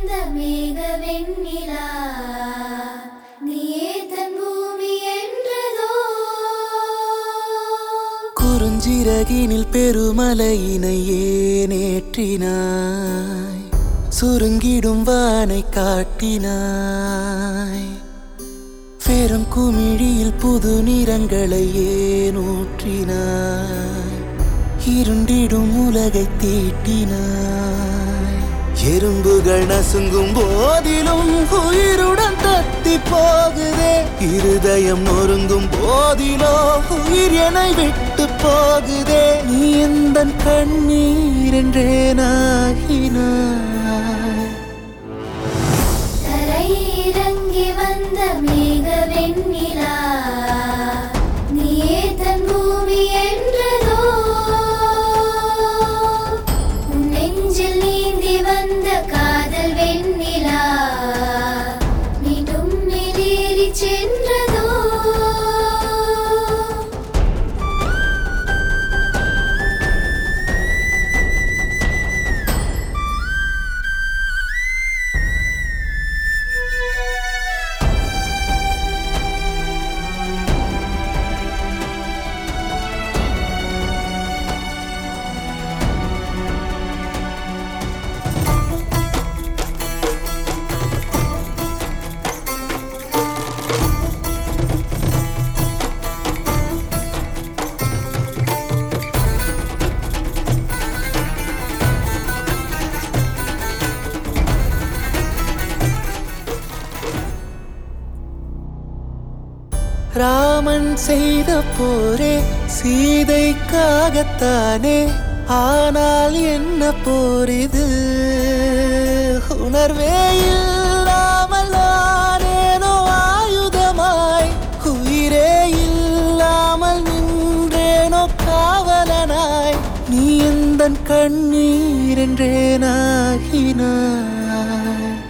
வந்த மேக வெண்ணிலா நீயே தன் பூமி என்றதோ குறுஞ்சிறகினில் பெருமலையினை ஏனேற்றினாய் சுருங்கிடும் வானை காட்டினாய் பெரும் குமிழியில் புது நிறங்களை ஏனூற்றினாய் இருண்டிடும் உலகை தீட்டினாய் எறும்புகள் நசுங்கும் போதிலும் உயிருடன் தத்தி போகுதே இருதயம் நொறுங்கும் போதிலோ உயிர் என்னை விட்டு போகுதே நீ எந்த கண்ணீர் என்றே நாகினாய் தரை இறங்கி வந்த மேக வெண்ணிலா நீயே தன் பூமி என்றதோ உன் நெஞ்சில் நீந்தி வந்த காதல் வெண்ணிலா மீண்டும் மேலேறி சென்றதோ ராமன் செய்த போரே சீதைக்காகத்தானே ஆனால் என்ன போர் இது உணர்வே இல்லாமல் நானேனோ ஆயுதமாய் உயிரே இல்லாமல் நின்றேனோ காவலனாய் நீ எந்த கண்ணீர் என்றே நாகினாய்